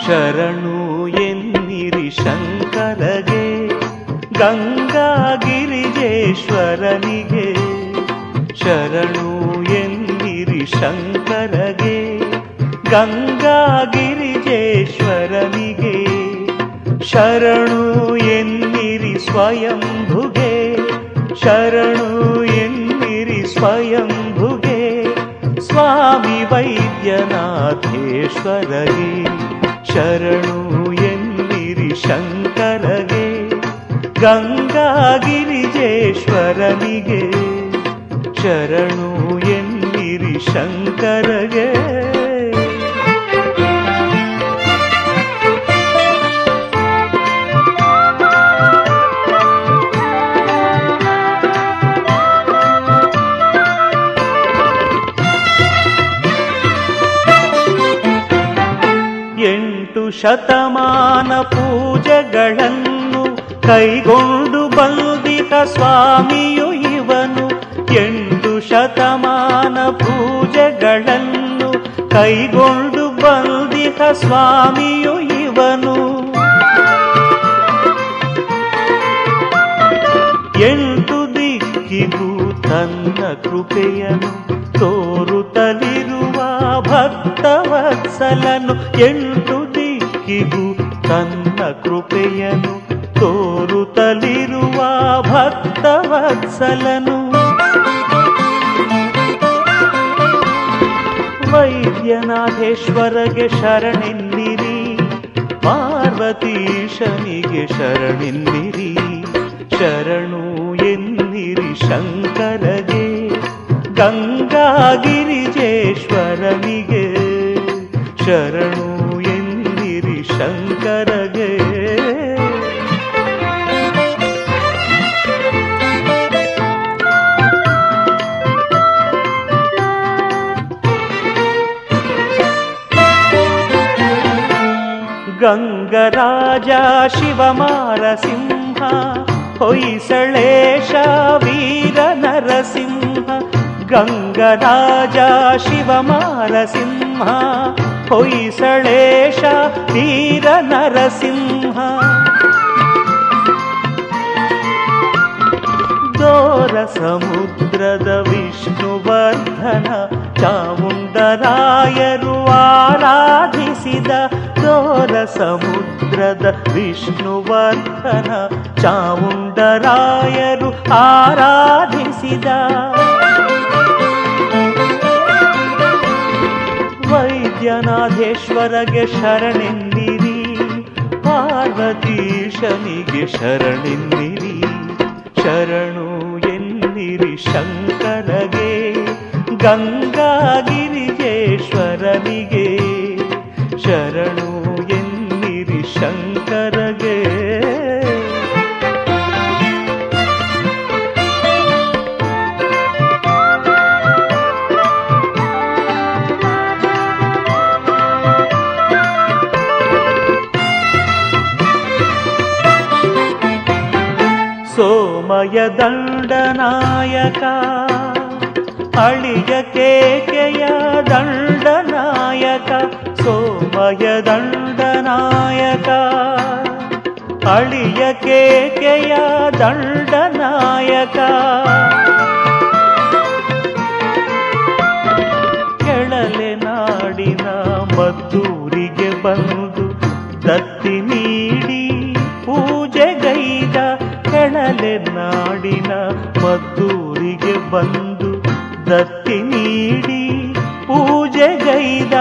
ಶರಣು ಎನ್ನಿರಿ ಶಂಕರಗೆ ಗಂಗಾಗಿರಿಜೇಶ್ವರನಿಗೆ ಶರಣು ಎನ್ನಿರಿ ಶಂಕರಗೆ ಗಂಗಾಗಿರಿಜೇಶ್ವರನಿಗೆ ಶರಣು ಎನ್ನಿರಿ ಸ್ವಯಂಭುಗೆ ಶರಣು ಎನ್ನಿರಿ ಸ್ವಯಂಭುಗೆ ಸ್ವಾಮಿ ವೈದ್ಯನಾಥೇಶ್ವರಗೆ ಶರಣು ಎನ್ನಿರಿ ಶಂಕರಗೆ ಗಂಗಾಗಿರಿಜೇಶ್ವರನಿಗೆ ಶರಣು ಎನ್ನಿರಿ ಶಂಕರಗೆ ಎಂಟು ಶತಮಾನ ಪೂಜೆಗಳನ್ನು ಕೈಗೊಂಡು ಬಂದಿಕ ಸ್ವಾಮಿಯು ಇವನು ಎಂಟು ಶತಮಾನ ಪೂಜೆಗಳನ್ನು ಕೈಗೊಂಡು ಬಂದಿಕ ಸ್ವಾಮಿಯು ಇವನು ಎಂಟು ದಿಕ್ಕಿಗೂ ತನ್ನ ಕೃಪೆಯನು ತೋರುತ್ತಲಿರುವ ಭಕ್ತವತ್ಸಲನು ಎಂಟು ದಿಕ್ಕಿಗೂ ತನ್ನ ಕೃಪೆಯನು ತೋರುತ್ತಲಿರುವ ಭಕ್ತವತ್ಸಲನು ವೈದ್ಯನಾಥೇಶ್ವರಗೆ ಶರಣೆನ್ನಿರಿ ಪಾರ್ವತೀಶನಿಗೆ ಶರಣೆನ್ನಿರಿ ಶರಣು ಎನ್ನಿರಿ ಶಂಕರಗೆ ಗಂಗಾಗಿರಿಜೇಶ್ವರನಿಗೆ ಶರಣು ಎನ್ನಿರಿ ಶಂಕರಗೆ ಗಂಗರಾಜ ಶಿವಮಾರಸಿಂಹ ಹೊಯ್ಸಳೇಶ ವೀರ ನರಸಿಂಹ ಗಂಗರಾಜ ಶಿವಮಾರಸಿಂಹ ಹೊಯ್ಸಳೇಶ ವೀರ ನರಸಿಂಹ ದೋರ ಸಮುದ್ರದ ವಿಷ್ಣುವರ್ಧನ ಚಾಮುಂಡರಾಯರು ಆರಾಧಿಸಿದ ದೋರ ಸಮುದ್ರದ ವಿಷ್ಣುವರ್ಧನ ಚಾಮುಂಡರಾಯರು ಆರಾಧಿಸಿದ ವೈದ್ಯನಾಥೇಶ್ವರಗೆ ಶರಣೆನ್ನಿರಿ ಪಾರ್ವತೀಶನಿಗೆ ಶರಣೆನ್ನಿರಿ ಶರಣು ಎನ್ನಿರಿ ಶಂಕರಗೆ ಗಂಗಾಗಿರಿಜೇಶ್ವರನಿಗೆ ಶರಣು ಎನ್ನಿರಿ ಶಂಕರಗೆ ಸೋಮಯ ದಂಡನಾಯಕ ಅಳಿಯ ಕೇಕೆಯ ದಂಡನಾಯಕ ಸೋಮಯ ದಂಡನಾಯಕ ಅಳಿಯ ಕೇಕೆಯ ದಂಡನಾಯಕ ಕೆಳಲೆ ನಾಡಿನ ಮದ್ದೂರಿಗೆ ಬಂದು ದತ್ತಿ ನೀಡಿ ಪೂಜೆಗೈದ ಕೆಳಲೆ ನಾಡಿನ ಮದ್ದೂರಿಗೆ ಬಂದು ದತ್ತಿ ನೀಡಿ ಪೂಜೆಗೈದ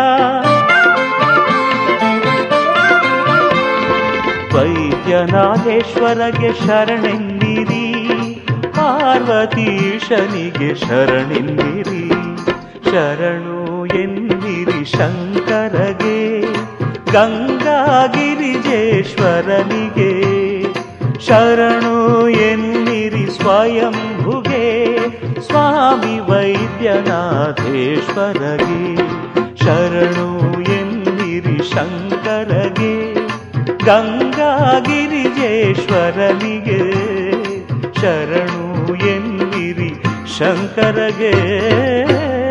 ವೈದ್ಯನಾಥೇಶ್ವರಗೆ ಶರಣೆನ್ನಿರಿ ಪಾರ್ವತೀಶನಿಗೆ ಶರಣೆನ್ನಿರಿ ಶರಣು ಎನ್ನಿರಿ ಶಂಕರಗೆ ಗಂಗಾಗಿರಿಜೇಶ್ವರನಿಗೆ ಶರಣು ಎನ್ನಿರಿ ಸ್ವಯಂಭುಗೆ ಸ್ವಾಮಿ ವೈದ್ಯನಾಥೇಶ್ವರಗೆ ಶರಣು ಎನ್ನಿರಿ ಶಂಕರಗೆ ಗಂಗಾಗಿರಿಜೇಶ್ವರನಿಗೆ ಶರಣು ಎನ್ನಿರಿ ಶಂಕರಗೆ